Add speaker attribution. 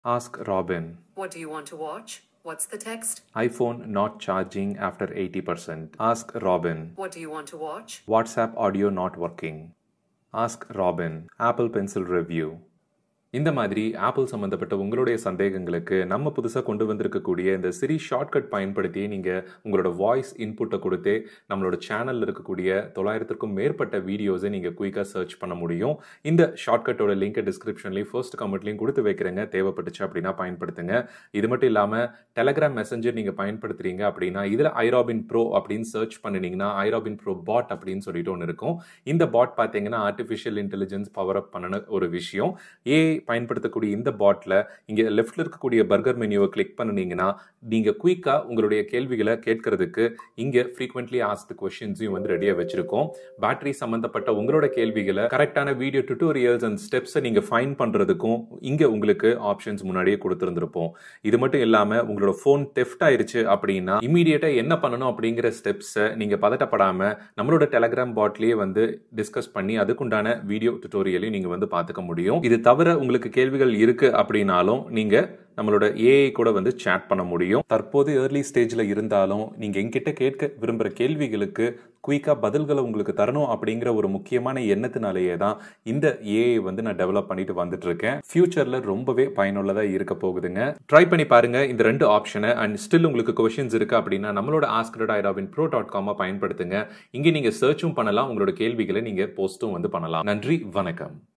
Speaker 1: Ask Robin.
Speaker 2: What do you want to watch? What's the text?
Speaker 1: iPhone not charging after 80%. Ask Robin.
Speaker 2: What do you want to watch?
Speaker 1: WhatsApp audio not working. Ask Robin. Apple Pencil review. இந்த மாதிரி apple சம்மந்தப்பட்ட உங்களுடைய சந்தேகங்களுக்கு நம்ம புதுசாக கொண்டு வந்திருக்கக்கூடிய இந்த சிரி ஷார்ட்கட் பயன்படுத்தி நீங்கள் உங்களோட வாய்ஸ் இன்புட்டை கொடுத்து நம்மளோட சேனலில் இருக்கக்கூடிய தொள்ளாயிரத்திற்கும் மேற்பட்ட வீடியோஸை நீங்கள் குயிக்காக சர்ச் பண்ண முடியும் இந்த ஷார்ட்கட்டோட லிங்கை டிஸ்கிரிப்ஷன்லையும் ஃபர்ஸ்ட் கமெண்ட்லையும் கொடுத்து வைக்கிறேங்க தேவைப்பட்டுச்சு அப்படின்னா பயன்படுத்துங்க இது மட்டும் இல்லாமல் டெலகிராம் மெசஞ்சர் நீங்கள் பயன்படுத்துறீங்க அப்படின்னா இதில் ஐராபின் ப்ரோ அப்படின்னு சர்ச் பண்ணினீங்கன்னா ஐராபின் ப்ரோ பாட் அப்படின்னு சொல்லிட்டு ஒன்று இருக்கும் இந்த பாட் பார்த்தீங்கன்னா ஆர்டிஃபிஷியல் இன்டெலிஜென்ஸ் பவர் அப் பண்ணின ஒரு விஷயம் ஏ பயன்படுத்தக்கூடிய இந்த பாட்டில் இங்கே லெஃப்டில் இருக்கக்கூடிய பர்கர் மெனுவை கிளிக் பண்ணினீங்கன்னா நீங்கள் குயிக்காக உங்களுடைய கேள்விகளை கேட்கறதுக்கு இங்கே ஃப்ரீக்வெண்ட்லி ஆஸ்ட் கொஷின்ஸையும் வந்து ரெடியாக வச்சிருக்கோம் பேட்டரி சம்மந்தப்பட்ட உங்களோட கேள்விகளை கரெக்டான வீடியோ டுட்டோரியல்ஸ் அண்ட் ஸ்டெப்ஸை நீங்கள் ஃபைன் பண்ணுறதுக்கும் இங்கே உங்களுக்கு ஆப்ஷன்ஸ் முன்னாடியே கொடுத்துருந்துருப்போம் இது மட்டும் இல்லாமல் உங்களோட ஃபோன் தெஃப்ட் ஆயிருச்சு அப்படின்னா இமீடியட்டாக என்ன பண்ணணும் அப்படிங்கிற ஸ்டெப்ஸை நீங்கள் பதட்டப்படாமல் நம்மளோட டெலகிராம் பாட்லேயே வந்து டிஸ்கஸ் பண்ணி அதுக்குண்டான வீடியோ டுட்டோரியலையும் நீங்கள் வந்து பார்த்துக்க முடியும் இது தவிர உங்களுக்கு கேள்விகள் இருக்கு அப்படின்னாலும் நீங்க நம்மளோட ஏஐ கூட வந்து சேட் பண்ண முடியும் தற்போது ஏர்லி ஸ்டேஜில் இருந்தாலும் நீங்கள் எங்கிட்ட கேட்க விரும்புகிற கேள்விகளுக்கு குயிக்காக பதில்களை உங்களுக்கு தரணும் அப்படிங்கிற ஒரு முக்கியமான எண்ணத்தினாலேயே தான் இந்த ஏஐ வந்து நான் டெவலப் பண்ணிட்டு வந்துட்டு இருக்கேன் ஃபியூச்சரில் ரொம்பவே பயனுள்ளதாக இருக்க போகுதுங்க ட்ரை பண்ணி பாருங்க இந்த ரெண்டு ஆப்ஷனை அண்ட் ஸ்டில் உங்களுக்கு கொஷின்ஸ் இருக்கு அப்படின்னா நம்மளோட ஆஸ்கரட் ஐராவின் ப்ரோ டாட் காமை பயன்படுத்துங்க இங்கே நீங்கள் சர்ச்சும் பண்ணலாம் உங்களோட கேள்விகளை நீங்கள் போஸ்ட்டும் வந்து பண்ணலாம் நன்றி வணக்கம்